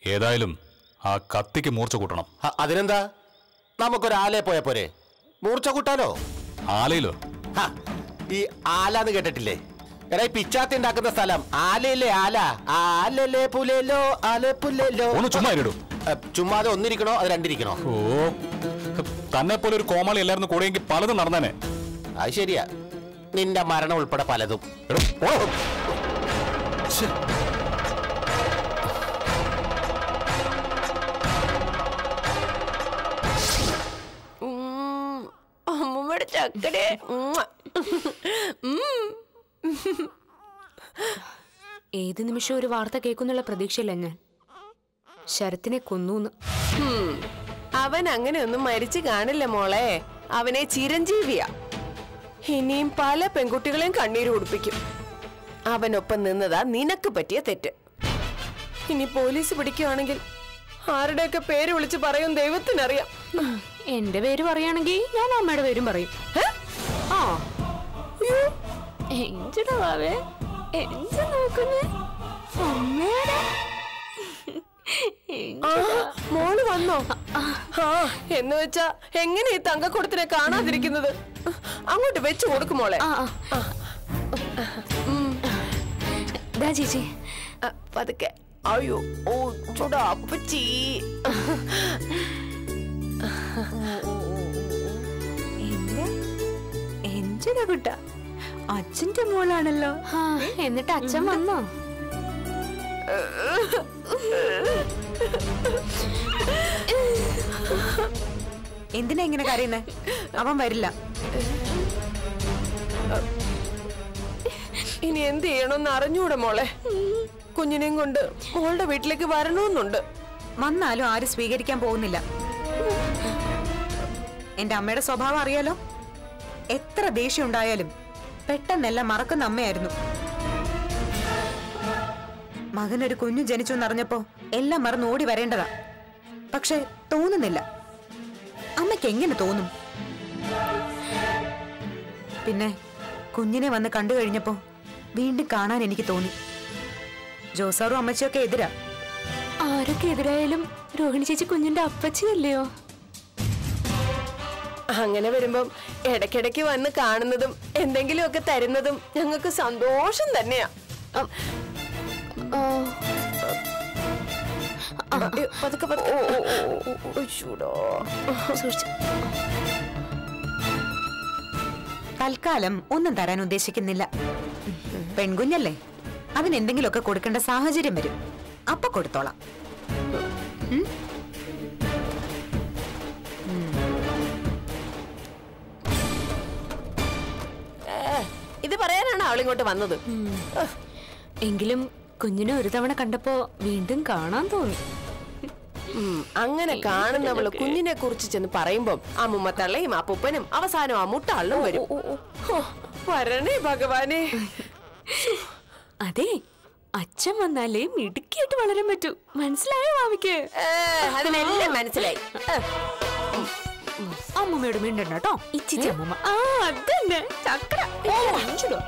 ഏതായാലും ആ കത്തിക്ക് മൂർച്ച കൂട്ടണം അ- അതിനെന്താ നമുക്കൊരാലെ പോയ പോരെ മൂർച്ച കൂട്ടാലോ ആലയിലോ ഹ, ഈ ആലാന്ന് കേട്ടിട്ടില്ലേ എടാ ഈ പിച്ചാത്തി ഉണ്ടാക്കുന്ന സ്ഥലം ആലയില്ലേ ആല ആലല്ലേ പുലേലോ ആല പുലേലോ ഒന്ന് ചുമ്മാ ഇരിടൂ അ, ചുമ്മാതെ ഒന്നിരിക്കണോ അത് രണ്ടിരിക്കണോ ഓ തന്നെ പോലെ ഒരു കോമാളി എല്ലായിരുന്നു കൂടെയെങ്കിൽ പലതും നടന്നേനെ അത് ശരിയാ നിന്റെ മരണം ഉൾപ്പെടെ പലതും എടോ, ഓ. ഉം. അമ്മൂമ്മയുടെ ചക്കടെ ഉമ്മ. ഉം. ഏത് നിമിഷം ഒരു വാർത്ത കേൾക്കുന്നുള്ള പ്രതീക്ഷയില്ല ഞാൻ ശരത്തിനെ കൊന്നൂന്ന് ഉം. അവൻ അങ്ങനെയൊന്നും മരിച്ചു കാണില്ല മോളെ അവനെ ചിരഞ്ജീവിയാ ഇനിയും പല പെൺകുട്ടികളെയും കണ്ണീര് കുടിപ്പിക്കും അവനൊപ്പം നിന്നതാ നിനക്ക് പറ്റിയ തെറ്റ് ഇനി പോലീസ് പിടിക്കുകയാണെങ്കിൽ ആരുടെയൊക്കെ പേര് വിളിച്ച് പറയും ദൈവത്തിനറിയാം എന്റെ പേര് പറയുകയാണെങ്കിൽ ഞാൻ അമ്മയുടെ പേരും പറയും ഹെ? ആ എഞ്ചിടാ വാവേ എഞ്ചി നോക്കുന്നേ അമ്മയുടെ ആ, മോള് വന്നോ ആ എന്ന് വെച്ചാ എങ്ങനെ ഈ തങ്കക്കുടത്തിനെ കാണാതിരിക്കുന്നത് അങ്ങോട്ട് വെച്ചു കൊടുക്കും മോളെ ആ ആ ദാ ചേച്ചി ആ, പതുക്കെ അയ്യോ ഓ ചൂടാ അപ്പച്ചി എന്റെ എഞ്ചിന കുട്ട അച്ഛന്റെ മോളാണല്ലോ ആ, എന്നിട്ട് അച്ഛൻ വന്നോ എന്തിനാ ഇങ്ങനെ കരയുന്നേ അവൻ വരില്ല ഇനി എന്ത് ചെയ്യണമെന്ന് അറിഞ്ഞൂടെ മോളെ കുഞ്ഞിനെയും കൊണ്ട് മോളുടെ വീട്ടിലേക്ക് വരണമെന്നുണ്ട് വന്നാലും ആരും സ്വീകരിക്കാൻ പോകുന്നില്ല എന്റെ അമ്മയുടെ സ്വഭാവം അറിയാലോ എത്ര ദേഷ്യം ഉണ്ടായാലും പെട്ടെന്നെല്ലാം മറക്കുന്ന അമ്മയായിരുന്നു മകനൊരു കുഞ്ഞു ജനിച്ചു എന്നറിഞ്ഞപ്പോ എല്ലാം മറന്ന് ഓടി വരേണ്ടതാ പക്ഷെ തോന്നുന്നില്ല അമ്മയ്ക്ക് എങ്ങനെ തോന്നും പിന്നെ കുഞ്ഞിനെ വന്ന് കണ്ടു കഴിഞ്ഞപ്പോ വീണ്ടും കാണാൻ എനിക്ക് തോന്നി ജോസാറും അമ്മച്ചിയൊക്കെ എതിരാ ആരൊക്കെ എതിരായാലും രോഹിണി ചേച്ചി കുഞ്ഞിന്റെ അപ്പച്ചിയല്ലയോ അങ്ങനെ വരുമ്പം ഇടയ്ക്കിടയ്ക്ക് വന്ന് കാണുന്നതും എന്തെങ്കിലുമൊക്കെ തരുന്നതും ഞങ്ങൾക്ക് സന്തോഷം തന്നെയാ അയ്യോ, പതുക്കെ പതുക്കെ. ഓ, ഓ, ഓ, ഓ, ഓ, ചൂടോ. സൂക്ഷിച്ചു തൽക്കാലം ഒന്നും തരാൻ ഉദ്ദേശിക്കുന്നില്ല പെൺകുഞ്ഞല്ലേ അതിന് എന്തെങ്കിലുമൊക്കെ കൊടുക്കേണ്ട സാഹചര്യം വരും അപ്പൊ കൊടുത്തോളാം ഉം? ഇത് പറയാനാണ് അവളിങ്ങോട്ട് വന്നത് എങ്കിലും കുഞ്ഞിനെ ഒരു തവണ കണ്ടപ്പോ വീണ്ടും കാണാൻ തോന്നി ഉം, അങ്ങനെ കാണുന്നവള് കുഞ്ഞിനെ കുറിച്ച് ചെന്ന് പറയുമ്പം അമ്മുമ്മ തള്ളയും അപ്പൂപ്പനും അവസാനം ആ മുട്ടാളിലും വരും ഹോ, വരണേ ഭഗവാനെ അതെ അച്ഛൻ വന്നാലേ മിടുക്കിയായിട്ട് വളരാൻ പറ്റൂ മനസ്സിലായോ മാമിക്ക് ഏ, അതിനെല്ലാം മനസ്സിലായി ഏ, അമ്മൂമ്മയോട് മിണ്ടണ്ട കേട്ടോ ഇച്ചിച്ചി അമ്മൂമ്മ ആ അതന്നെ ചക്ര ഓ, അഞ്ചിടും.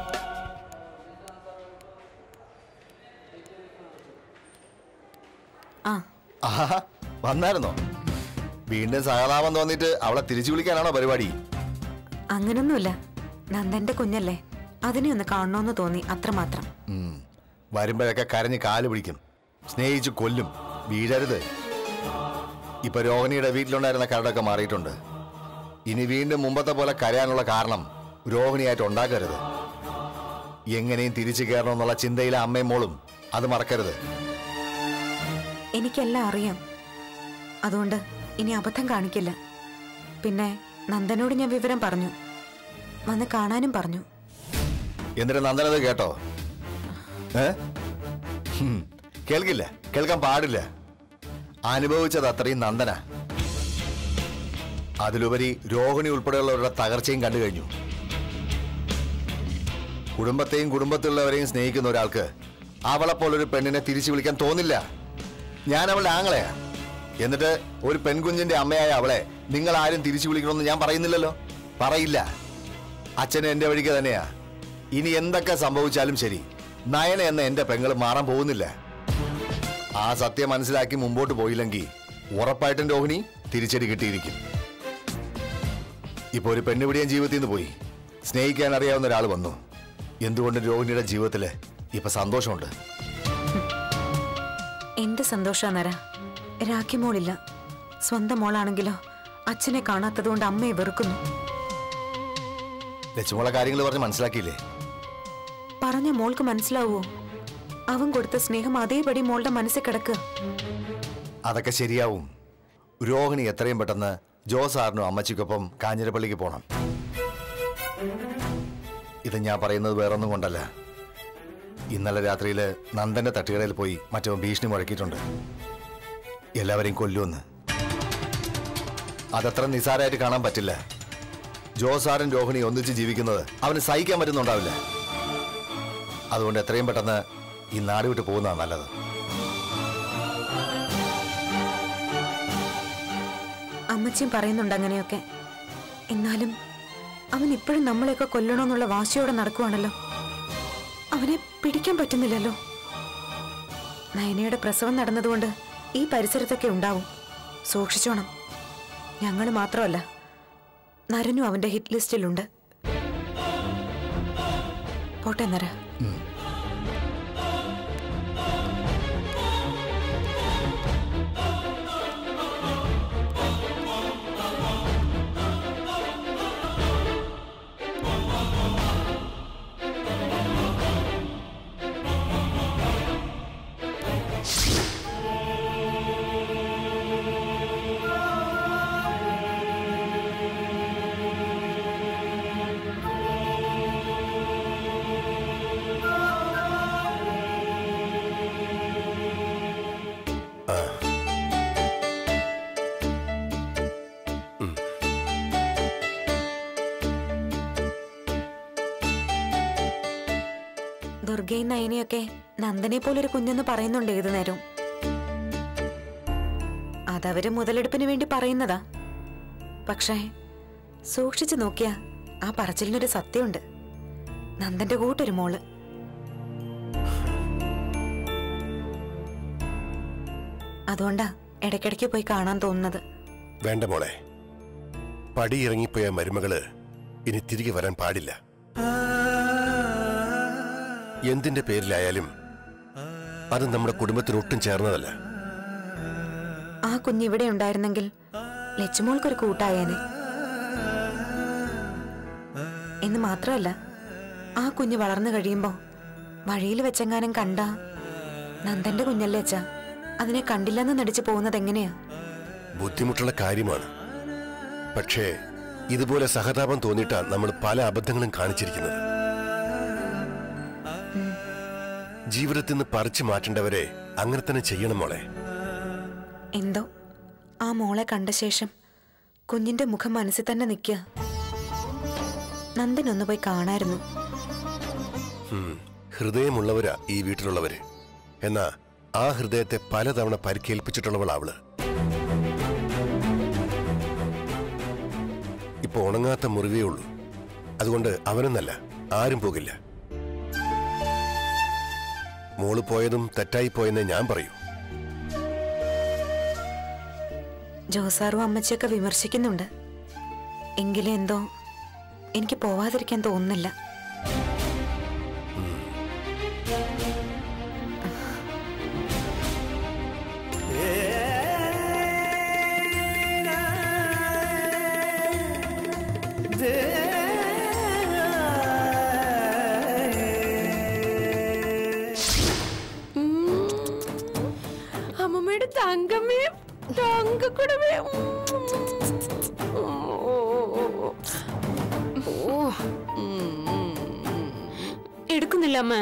ആ ആഹാ വന്നായിരുന്നോ വീണ്ടും സഹതാപം തോന്നിയിട്ട് അവളെ തിരിച്ചു വിളിക്കാനാണോ പരിപാടി അങ്ങനൊന്നുമില്ല നന്ദന്റെ കുഞ്ഞല്ലേ അതിനെ ഒന്ന് കാണണമെന്ന് തോന്നി അത്രമാത്രം ഉം. വരുമ്പോഴൊക്കെ കരഞ്ഞ് കാല് പിടിക്കും സ്നേഹിച്ച് കൊല്ലും വീഴരുത് ഇപ്പൊ രോഹിണിയുടെ വീട്ടിലുണ്ടായിരുന്ന കരടൊക്കെ മാറിയിട്ടുണ്ട് ഇനി വീണ്ടും മുമ്പത്തെ പോലെ കരയാനുള്ള കാരണം രോഹിണിയായിട്ട് ഉണ്ടാക്കരുത് എങ്ങനെയും തിരിച്ചു കയറണമെന്നുള്ള ചിന്തയിലെ അമ്മയും മോളും അത് മറക്കരുത് എനിക്കെല്ലാം അറിയാം അതുകൊണ്ട് ഇനി അബദ്ധം കാണിക്കില്ല പിന്നെ നന്ദനോട് ഞാൻ വിവരം പറഞ്ഞു വന്ന് കാണാനും പറഞ്ഞു എന്നിട്ട് നന്ദനത് കേട്ടോ ഏ ഹും. കേൾക്കില്ല കേൾക്കാൻ പാടില്ല അനുഭവിച്ചത് അത്രയും നന്ദന അതിലുപരി രോഹിണി ഉൾപ്പെടെയുള്ളവരുടെ തകർച്ചയും കണ്ടു കഴിഞ്ഞു കുടുംബത്തെയും കുടുംബത്തിലുള്ളവരെയും സ്നേഹിക്കുന്ന ഒരാൾക്ക് അവളെ പോലൊരു പെണ്ണിനെ തിരിച്ചു വിളിക്കാൻ തോന്നില്ല ഞാൻ അവളുടെ ആങ്ങളെയാ എന്നിട്ട് ഒരു പെൺകുഞ്ഞിന്റെ അമ്മയായ അവളെ നിങ്ങൾ ആരും തിരിച്ചു വിളിക്കണമെന്ന് ഞാൻ പറയുന്നില്ലല്ലോ പറയില്ല അച്ഛന് എന്റെ വഴിക്ക് തന്നെയാ ഇനി എന്തൊക്കെ സംഭവിച്ചാലും ശരി നയന എന്ന എന്റെ പെങ്ങൾ മാറാൻ പോകുന്നില്ല ആ സത്യം മനസ്സിലാക്കി മുമ്പോട്ട് പോയില്ലെങ്കിൽ ഉറപ്പായിട്ടും രോഹിണി തിരിച്ചടി കിട്ടിയിരിക്കും ഇപ്പൊ ഒരു പെണ്ണുപിടിയൻ ജീവിതത്തിൽ നിന്ന് പോയി സ്നേഹിക്കാൻ അറിയാവുന്ന ഒരാൾ വന്നു എന്തുകൊണ്ടും രോഹിണിയുടെ ജീവിതത്തില് ഇപ്പൊ സന്തോഷമുണ്ട് എന്ത് സന്തോഷാന്നര രാഖി മോളില്ല സ്വന്തം മോളാണെങ്കിലോ അച്ഛനെ കാണാത്തതുകൊണ്ട് അമ്മയെ വെറുക്കുന്നു ലക്ഷ്മോളെ കാര്യങ്ങൾ പറഞ്ഞ് മനസ്സിലാക്കിയില്ലേ പറഞ്ഞ മോൾക്ക് മനസ്സിലാവോ അവൻ കൊടുത്ത സ്നേഹം അതേപടി മോളുടെ മനസ്സിൽ കിടക്കുക അതൊക്കെ ശരിയാവും രോഹിണി എത്രയും പെട്ടെന്ന് ജോസാറിനും അമ്മച്ചിക്കൊപ്പം കാഞ്ഞിരപ്പള്ളിക്ക് പോണം ഇത് ഞാൻ പറയുന്നത് വേറൊന്നും കൊണ്ടല്ല ഇന്നലെ രാത്രിയിൽ നന്ദന്റെ തട്ടുകടയിൽ പോയി മറ്റവൻ ഭീഷണി മുഴക്കിയിട്ടുണ്ട് എല്ലാവരെയും കൊല്ലുമെന്ന് അതത്ര നിസാരമായിട്ട് കാണാൻ പറ്റില്ല ജോസാറും രോഹിണി ഒന്നിച്ച് ജീവിക്കുന്നത് അവന് സഹിക്കാൻ പറ്റുന്നുണ്ടാവില്ല അതുകൊണ്ട് എത്രയും പെട്ടെന്ന് ഈ നാട് വിട്ട് പോകുന്നതാണ് നല്ലത് അമ്മച്ചിയും പറയുന്നുണ്ട് അങ്ങനെയൊക്കെ എന്നാലും അവൻ ഇപ്പോഴും നമ്മളെയൊക്കെ കൊല്ലണമെന്നുള്ള വാശിയോടെ നടക്കുവാണല്ലോ അവനെ പിടിക്കാൻ പറ്റുന്നില്ലല്ലോ നയനയുടെ പ്രസവം നടന്നതുകൊണ്ട് ഈ പരിസരത്തൊക്കെ ഉണ്ടാവും സൂക്ഷിച്ചോണം ഞങ്ങൾ മാത്രമല്ല നരനും അവന്റെ ഹിറ്റ് ലിസ്റ്റിലുണ്ട് പോട്ടെ നര ദുർഗയും നയനയൊക്കെ നന്ദനെ പോലൊരു കുഞ്ഞെന്ന് പറയുന്നുണ്ട് ഏതു നേരവും അതവര് മുതലെടുപ്പിന് വേണ്ടി പറയുന്നതാ പക്ഷേ സൂക്ഷിച്ചു നോക്കിയാ ആ പറച്ചിലിനൊരു സത്യമുണ്ട് നന്ദന്റെ കൂട്ടൊരു മോള് അതുകൊണ്ടാ ഇടയ്ക്കിടയ്ക്ക് പോയി കാണാൻ തോന്നുന്നത് വേണ്ട മോളെ പടി ഇറങ്ങിപ്പോയ മരുമകള് ഇനി തിരികെ വരാൻ പാടില്ല എന്തിന്റെ പേരിലായാലും അത് നമ്മുടെ കുടുംബത്തിന് ഒട്ടും ചേർന്നതല്ല ആ കുഞ്ഞ് ഇവിടെ ഉണ്ടായിരുന്നെങ്കിൽ ലച്ചുമോൾക്കൊരു കൂട്ടായേനെ എന്ന് മാത്രമല്ല ആ കുഞ്ഞ് വളർന്നു കഴിയുമ്പോ വഴിയിൽ വെച്ചെങ്ങാനും കണ്ട നന്ദന്റെ കുഞ്ഞല്ലേ അച്ഛാ അതിനെ കണ്ടില്ലെന്ന് നടിച്ചു പോകുന്നത് എങ്ങനെയാ ബുദ്ധിമുട്ടുള്ള കാര്യമാണ് പക്ഷേ ഇതുപോലെ സഹതാപം തോന്നിയിട്ടാ നമ്മൾ പല അബദ്ധങ്ങളും കാണിച്ചിരിക്കുന്നത് ജീവിതത്തിൽ നിന്ന് പറിച്ചു മാറ്റേണ്ടവരെ അങ്ങനെ തന്നെ ചെയ്യണം മോളെ എന്തോ ആ മോളെ കണ്ട ശേഷം കുഞ്ഞിന്റെ മുഖം മനസ്സിൽ തന്നെ നിൽക്കുക നന്ദനൊന്ന് പോയി കാണായിരുന്നു ഉം. ഹൃദയമുള്ളവരാ ഈ വീട്ടിലുള്ളവര് എന്നാ ആ ഹൃദയത്തെ പലതവണ പരിക്കേൽപ്പിച്ചിട്ടുള്ളവളാ അവള് ഇപ്പൊ ഉണങ്ങാത്ത മുറിവേ ഉള്ളൂ അതുകൊണ്ട് അവനെന്നല്ല ആരും പോകില്ല മോള് പോയതും തെറ്റായി പോയെന്നേ ഞാൻ പറയൂ ജോസാറും അമ്മച്ചിയൊക്കെ വിമർശിക്കുന്നുണ്ട് എങ്കിലും എന്തോ എനിക്ക് പോവാതിരിക്കാൻ തോന്നുന്നില്ല അമ്മമ്മയുടെ തങ്കമ്മേ തങ്കക്കുടമേ എടുക്കുന്നില്ല അമ്മ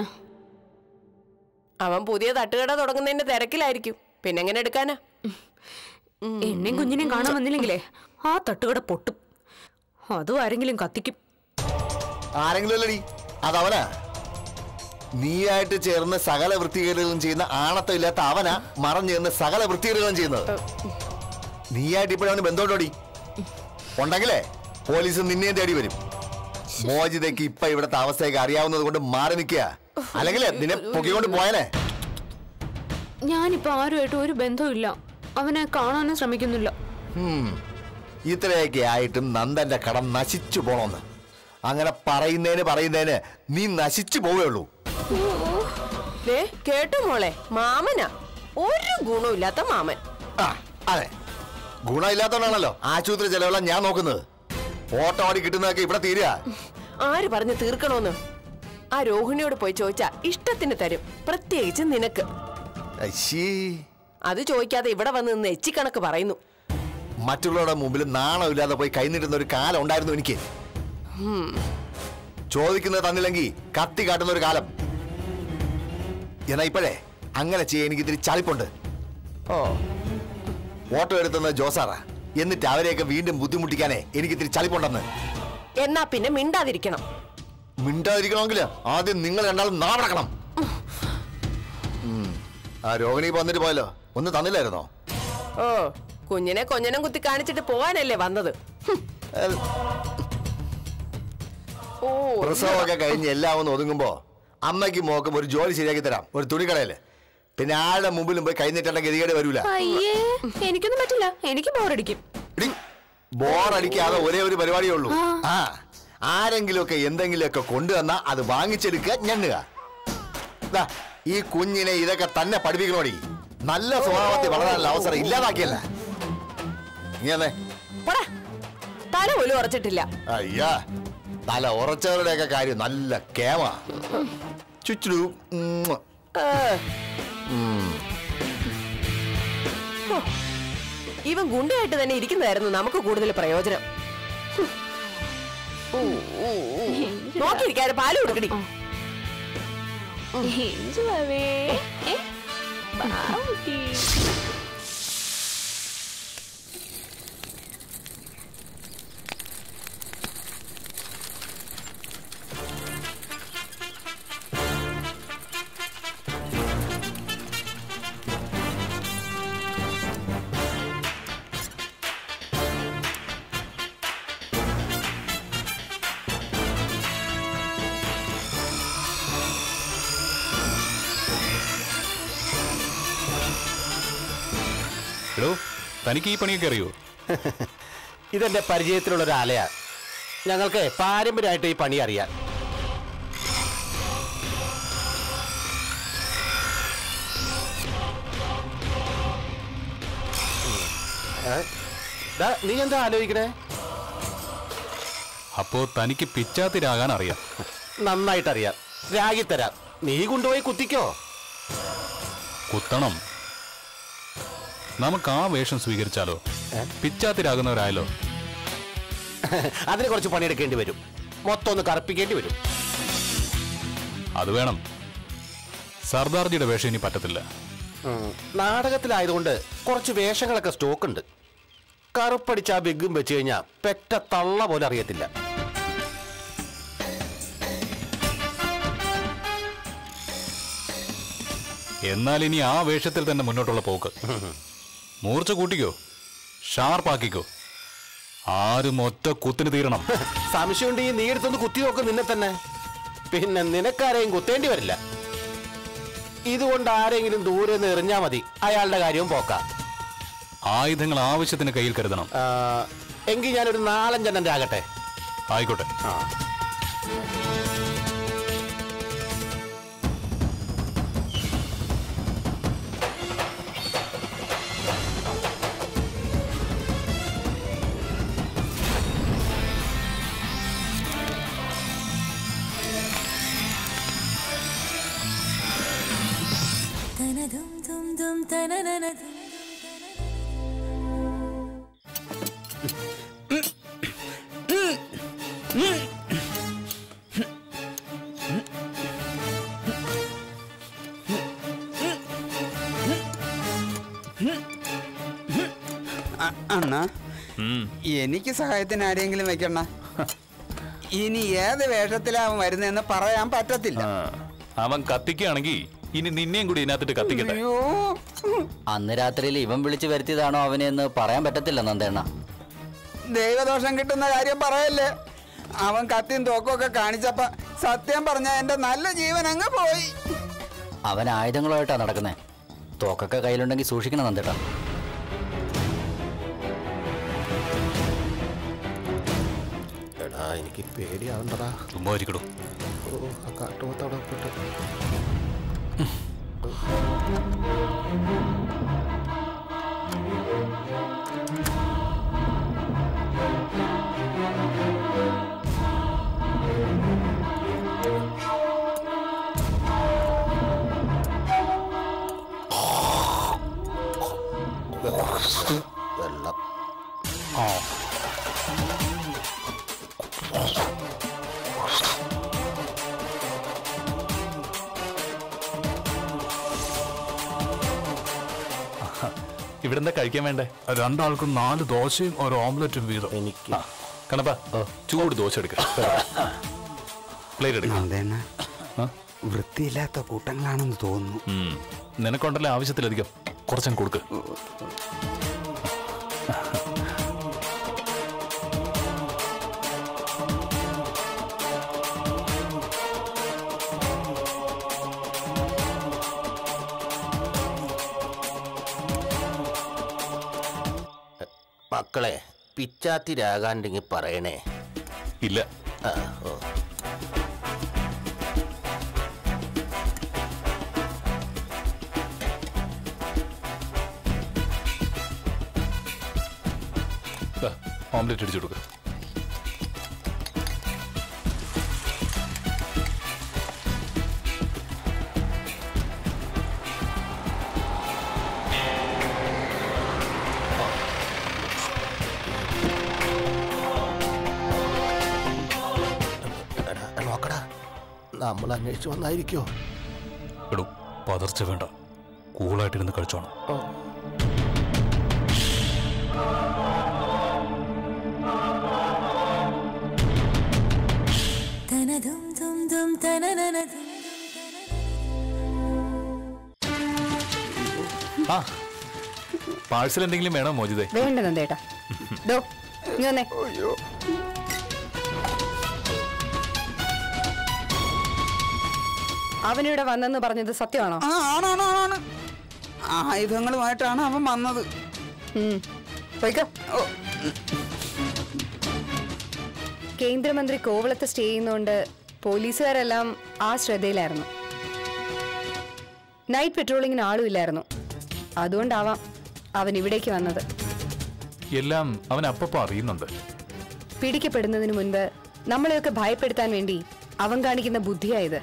അവൻ പുതിയ തട്ടുകട തുടങ്ങുന്നതിന്റെ തിരക്കിലായിരിക്കും പിന്നെ എങ്ങനെ എടുക്കാനാ എന്നെയും കുഞ്ഞിനെയും കാണാൻ വന്നില്ലെങ്കിലേ ആ തട്ടുകട പൊട്ടും അതും ആരെങ്കിലും കത്തിക്കും ആരെങ്കിലും അല്ലടി അതവനാ നീയായിട്ട് ചേർന്ന് സകല വൃത്തികേടുകളും ചെയ്യുന്ന ആണത്തം ഇല്ലാത്ത അവനാ മറഞ്ഞു ചേർന്ന് സകല വൃത്തികേടുകളും ചെയ്യുന്നത് നീയായിട്ട് ഇപ്പോഴവന് ബന്ധമുണ്ടോടി ഉണ്ടെങ്കിലേ പോലീസ് നിന്നെയും തേടി വരും മോചിതയ്ക്ക് ഇപ്പൊ ഇവിടുത്തെ അവസ്ഥയൊക്കെ അറിയാവുന്നത് കൊണ്ട് മാറി നിൽക്കുക അല്ലെങ്കിൽ നിന്നെ പൊക്കിക്കൊണ്ട് പോയനെ ഞാനിപ്പോ ആരുമായിട്ട് ഒരു ബന്ധവുമില്ല അവനെ കാണാനും ശ്രമിക്കുന്നില്ല ഉം. ഇത്രയൊക്കെ ആയിട്ടും നന്ദന്റെ കടം നശിച്ചു പോണോന്ന് അങ്ങനെ പറയുന്നതിന് പറയുന്നതിന് നീ നശിച്ചു പോവുകയുള്ളൂ ദേ കേട്ടോ മോളെ മാമനാ ഒരു ഗുണമില്ലാത്ത മാമൻ ആ അതെ ഗുണമില്ലാത്തവനാണല്ലോ ആശുപത്രി ചെലവെല്ലാം ഞാൻ നോക്കുന്നത് ഓട്ടോ ഓടി കിട്ടുന്നതൊക്കെ ഇവിടെ തീരുക ആര് പറഞ്ഞു തീർക്കണോന്ന് ആ രോഹിണിയോട് പോയി ചോദിച്ചാ ഇഷ്ടത്തിന് തരും പ്രത്യേകിച്ച് നിനക്ക് അശ്ശീ അത് ചോദിക്കാതെ ഇവിടെ വന്ന് നിന്ന് എച്ചിക്കണക്ക് പറയുന്നു മറ്റുള്ളവരുടെ മുമ്പിൽ നാണമില്ലാതെ പോയി കൈനീട്ടുന്ന ഒരു കാലം ഉണ്ടായിരുന്നു എനിക്ക് ചോദിക്കുന്നത് തന്നില്ലെങ്കിൽ കത്തി കാട്ടുന്ന ഒരു കാലം എന്നാ ഇപ്പോഴേ അങ്ങനെ ചെയ്യാൻ എനിക്ക് ഇത്തിരി ചളിപ്പുണ്ട് ഓ ഓട്ടോ എടുത്തുന്നത് ജോസാറാ എന്നിട്ട് അവരെയൊക്കെ വീണ്ടും ബുദ്ധിമുട്ടിക്കാനേ എനിക്ക് ഇത്തിരി ചളിപ്പുണ്ടെന്ന് എന്നാ പിന്നെ മിണ്ടാതിരിക്കണം മിണ്ടാതിരിക്കണമെങ്കിൽ ആദ്യം നിങ്ങൾ രണ്ടാളും നാടക്കണം ആ രോഹിണി ഇപ്പൊ വന്നിട്ട് പോയല്ലോ ഒന്ന് തന്നില്ലായിരുന്നോ ഓ കുഞ്ഞിനെ കൊഞ്ഞനം കുത്തി കാണിച്ചിട്ട് പോവാനല്ലേ വന്നത് ഹും. ഏഹ്, ഓ പ്രസവമൊക്കെ കഴിഞ്ഞ് എല്ലാം ഒന്ന് ഒതുങ്ങുമ്പോ അമ്മയ്ക്കും മോക്കും ഒരു ജോലി ശരിയാക്കി തരാം ഒരു തുണിക്കടയില് പിന്നെ ആരുടെ മുമ്പിലും പോയി കൈനീട്ടേണ്ട ഗതികേട് വരൂല അയ്യേ എനിക്കൊന്നും പറ്റില്ല എനിക്ക് ബോറടിക്കും ബോറടിക്കാതെ ഒരേ ഒരു പരിപാടിയേ ഉള്ളൂ ആ ആരെങ്കിലുമൊക്കെ എന്തെങ്കിലുമൊക്കെ കൊണ്ടുവന്നാ അത് വാങ്ങിച്ചെടുക്കുക ഞണ്ണുക ദാ, ഈ കുഞ്ഞിനെ ഇതൊക്കെ തന്നെ പഠിപ്പിക്കണോടി നല്ല സ്വഭാവത്തിൽ വളരാനുള്ള അവസരം ഇല്ലാതാക്കിയല്ല ഇങ്ങനെ പോടാ തല പോലും ഉറച്ചിട്ടില്ല അയ്യാ തല ഉറച്ചവരുടെയൊക്കെ കാര്യം നല്ല കേമ ചുച്ചു ഏ. ഹോ. ഇവൻ ഗുണ്ടയായിട്ട് തന്നെ ഇരിക്കുന്നതായിരുന്നു നമുക്ക് കൂടുതൽ പ്രയോജനം ഹും. ഊ, ഊ, ഊ. നോക്കിയിരിക്കാതെ പാല് കൊടുക്കടി എന്തുവാവേ? ഏ? പാവുട്ടി. എടോ തനിക്ക് ഈ പണിയൊക്കെ അറിയോ ഇതെന്റെ പരിചയത്തിലുള്ള ഒരു ആലയാ ഞങ്ങൾക്ക് പാരമ്പര്യമായിട്ട് ഈ പണി അറിയാം ഏ? ദാ, നീ എന്താ ആലോചിക്കണേ അപ്പോ തനിക്ക് പിച്ചാത്തിരാകാൻ അറിയാം നന്നായിട്ട് അറിയാം രാഗി തരാം നീ കൊണ്ടുപോയി കുത്തിക്കോ കുത്തണം നമുക്ക് ആ വേഷം സ്വീകരിച്ചാലോ പിച്ചാത്തിരാകുന്നവരായാലോ അതിന് കുറച്ച് പണിയെടുക്കേണ്ടി വരും മൊത്തം ഒന്ന് കറുപ്പിക്കേണ്ടി വരും അത് വേണം സർദാർജിയുടെ വേഷം ഇനി പറ്റത്തില്ല ഉം. നാടകത്തിലായതുകൊണ്ട് കുറച്ച് വേഷങ്ങളൊക്കെ സ്റ്റോക്ക് ഉണ്ട് കറുപ്പടിച്ച ആ ബിഗും വെച്ച് കഴിഞ്ഞാൽ പെറ്റ തള്ള പോലെ അറിയത്തില്ല എന്നാൽ ഇനി ആ വേഷത്തിൽ തന്നെ മുന്നോട്ടുള്ള പോക്ക് മൂർച്ച കൂട്ടിക്കോ ഷാർപ്പാക്കിക്കോ ആരും ഒറ്റ കുത്തിന് തീരണം സംശയമുണ്ടെങ്കിൽ നീ എടുത്തൊന്ന് കുത്തി നോക്കും നിന്നെ തന്നെ പിന്നെ നിനക്കാരെയും കുത്തേണ്ടി വരില്ല ഇതുകൊണ്ട് ആരെങ്കിലും ദൂരെ നിന്ന് എറിഞ്ഞാ മതി അയാളുടെ കാര്യവും പോക്കാം ആയുധങ്ങൾ ആവശ്യത്തിന് കയ്യിൽ കരുതണം ആ, എങ്കിൽ ഞാനൊരു നാലഞ്ചെണ്ണം രാകട്ടെ ആയിക്കോട്ടെ അ- അണ്ണാ എനിക്ക് സഹായത്തിന് ആരെങ്കിലും വെക്കണ്ണ ഇനി ഏത് വേഷത്തിലാവും വരുന്നതെന്ന് പറയാൻ പറ്റത്തില്ല ആ, അവൻ കത്തിക്കുകയാണെങ്കിൽ ഇനി നിന്നെയും കൂടി ഇതിനകത്തിട്ട് കത്തിക്കട്ടെ അയ്യോ അന്ന് രാത്രിയിൽ ഇവൻ വിളിച്ചു വരുത്തിയതാണോ അവനെ എന്ന് പറയാൻ പറ്റത്തില്ല നന്ദേണ്ണ ദൈവദോഷം കിട്ടുന്ന കാര്യം പറയല്ലേ അവൻ കത്തിയും തോക്കൊക്കെ കാണിച്ചപ്പ സത്യം പറഞ്ഞ എന്റെ നല്ല ജീവൻ അങ്ങ് പോയി അവൻ ആയുധങ്ങളുമായിട്ടാ നടക്കുന്നേ തോക്കൊക്കെ കയ്യിലുണ്ടെങ്കിൽ സൂക്ഷിക്കണം നന്ദേട്ടാ എടാ എനിക്ക് പേടിയാവണ്ടടാ ചുമ്മാ ഇരിക്കടോ ഓ ആ കാട്ടുപോത്തവിടെ പെട്ടു വെള്ളം ആ ഇവിടെന്താ കഴിക്കാൻ വേണ്ടേ രണ്ടാൾക്കും നാല് ദോശയും ഒരു ഓംലെറ്റും വീതം എനിക്ക് കണപ്പാ ചൂട് ദോശ എടുക്ക പ്ലേറ്റ് എടുക്കാം അതന്നെ വൃത്തിയില്ലാത്ത കൂട്ടങ്ങളാണെന്ന് തോന്നുന്നു നിനക്കുണ്ടല്ലോ ആവശ്യത്തിലധികം കുറച്ചങ്ങ് കൊടുക്ക് മക്കളെ പിച്ചാത്തി രാകാണ്ടെങ്കിൽ പറയണേ ഇല്ല ആ, ഓ. ഓംലെറ്റ് അടിച്ചു കൊടുക്കുക എടാ, നോക്കടാ നമ്മൾ അന്വേഷിച്ചു വന്നായിരിക്കോ എടോ പതർച്ച വേണ്ട കൂളായിട്ടിരുന്ന് കഴിച്ചോണം ആ പാഴ്സൽ എന്തെങ്കിലും വേണോ മോചിതേ വേണ്ട നന്ദേട്ടാ ദോ ഇങ്ങ് വന്നേ അവനിവിടെ വന്നെന്ന് പറഞ്ഞത് സത്യമാണോ ആ ആണാണ് ആണ് ആയുധങ്ങളുമായിട്ടാണ് അവൻ വന്നത് ഉം. പോയിക്കോ ഓ, കേന്ദ്രമന്ത്രി കോവളത്ത് സ്റ്റേ ചെയ്യുന്നോണ്ട് പോലീസുകാരെല്ലാം ആ ശ്രദ്ധയിലായിരുന്നു നൈറ്റ് പെട്രോളിങ്ങിന് ആളുമില്ലായിരുന്നു അതുകൊണ്ടാവാം അവൻ ഇവിടേക്ക് വന്നത് എല്ലാം അവൻ അപ്പപ്പോ അറിയുന്നുണ്ട് പിടിക്കപ്പെടുന്നതിന് മുൻപ് നമ്മളെയൊക്കെ ഭയപ്പെടുത്താൻ വേണ്ടി അവൻ കാണിക്കുന്ന ബുദ്ധിയായത്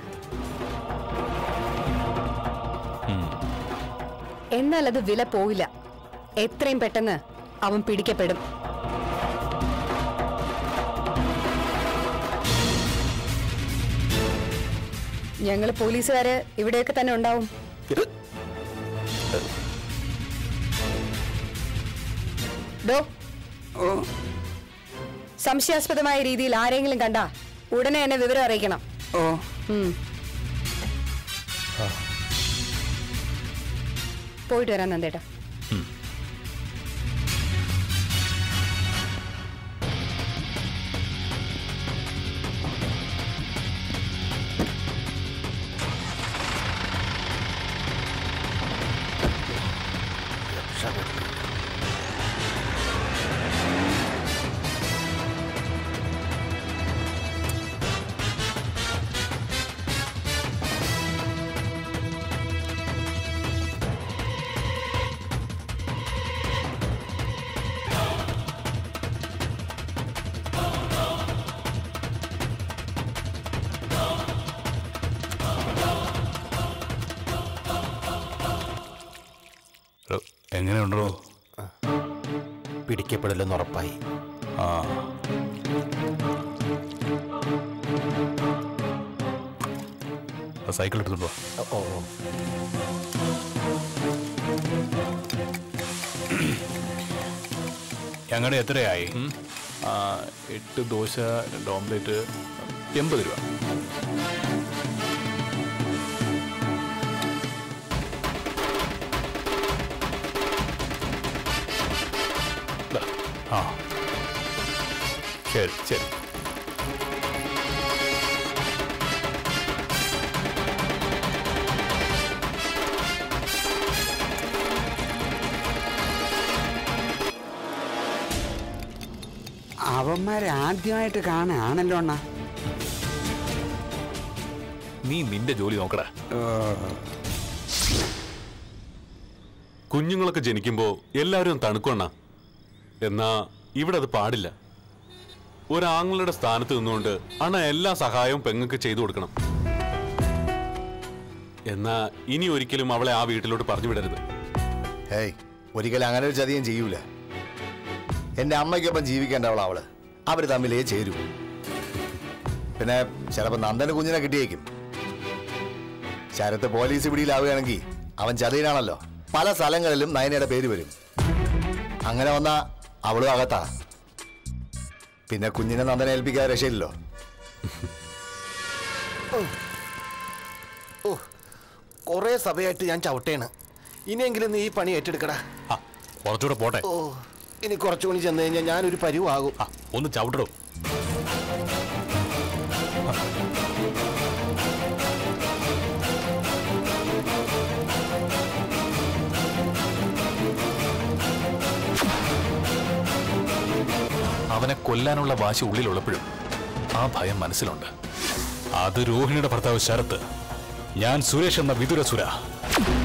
എന്നാൽ അത് വില പോവില്ല എത്രയും പെട്ടെന്ന് അവൻ പിടിക്കപ്പെടും ഞങ്ങൾ പോലീസുകാര് ഇവിടെയൊക്കെ തന്നെ ഉണ്ടാവും ഡോ ഓ സംശയാസ്പദമായ രീതിയിൽ ആരെങ്കിലും കണ്ടാ ഉടനെ എന്നെ വിവരം അറിയിക്കണം ഓ ഉം. പോയിട്ട് വരാൻ നന്ദേട്ടാ എടോ, എങ്ങനെയുണ്ടോ പിടിക്കപ്പെടില്ലെന്ന് ഉറപ്പായി ആ ആ സൈക്കിൾ എടുത്തുണ്ടോ ഓ ഓ. ഞങ്ങളുടെ എത്രയായി ആ, എട്ട് ദോശ രണ്ട് ഓംലേറ്റ് എൺപത് രൂപ ദാ, ആ ശരി ശരി അവന്മാരെ ആദ്യമായിട്ട് കാണുകയാണല്ലോ അണ്ണാ നീ നിന്റെ ജോലി നോക്കടാ കുഞ്ഞുങ്ങളൊക്കെ ജനിക്കുമ്പോൾ എല്ലാവരും തണുക്കണ്ണ എന്നാ ഇവിടെ അത് പാടില്ല ഒരാങ്ങളുടെ സ്ഥാനത്ത് നിന്നുകൊണ്ട് അണ്ണ എല്ലാ സഹായവും പെങ്ങൾക്ക് ചെയ്തു കൊടുക്കണം എന്നാ ഇനി ഒരിക്കലും അവളെ ആ വീട്ടിലോട്ട് പറഞ്ഞു വിടരുത് ഹേയ് ഒരിക്കലും അങ്ങനെ ഒരു ചതിയും ചെയ്യൂല എന്റെ അമ്മയ്ക്കൊപ്പം ജീവിക്കേണ്ടവളാ അവള് അവര് തമ്മിലേ ചേരൂ പിന്നെ ചിലപ്പോ നന്ദന് കുഞ്ഞിനെ കിട്ടിയേക്കും ശരത്ത് പോലീസ് പിടിയിലാവുകയാണെങ്കിൽ അവൻ ചതിയനാണല്ലോ പല സ്ഥലങ്ങളിലും നയനയുടെ പേര് വരും അങ്ങനെ വന്നാ അവളും അകത്താ പിന്നെ കുഞ്ഞിനെ നന്ദനെ ഏൽപ്പിക്കാതെ രക്ഷയില്ലല്ലോ ഓ കൊറേ സഭയായിട്ട് ഞാൻ ചവിട്ടേണ് ഇനിയെങ്കിലും നീ ഈ പണി ഏറ്റെടുക്കടാ ആ, കുറച്ചുകൂടെ പോട്ടെ ഓ ഇനി കുറച്ചുകൂടി ചെന്ന് കഴിഞ്ഞാൽ ഞാനൊരു പരുവാകും ആ, ഒന്ന് ചവിട്ടടോ അവനെ കൊല്ലാനുള്ള വാശി ഉള്ളിലുള്ളപ്പോഴും ആ ഭയം മനസ്സിലുണ്ട് അത് രോഹിണിയുടെ ഭർത്താവ് ശരത്ത് ഞാൻ സുരേഷ് എന്ന വിതുരസുര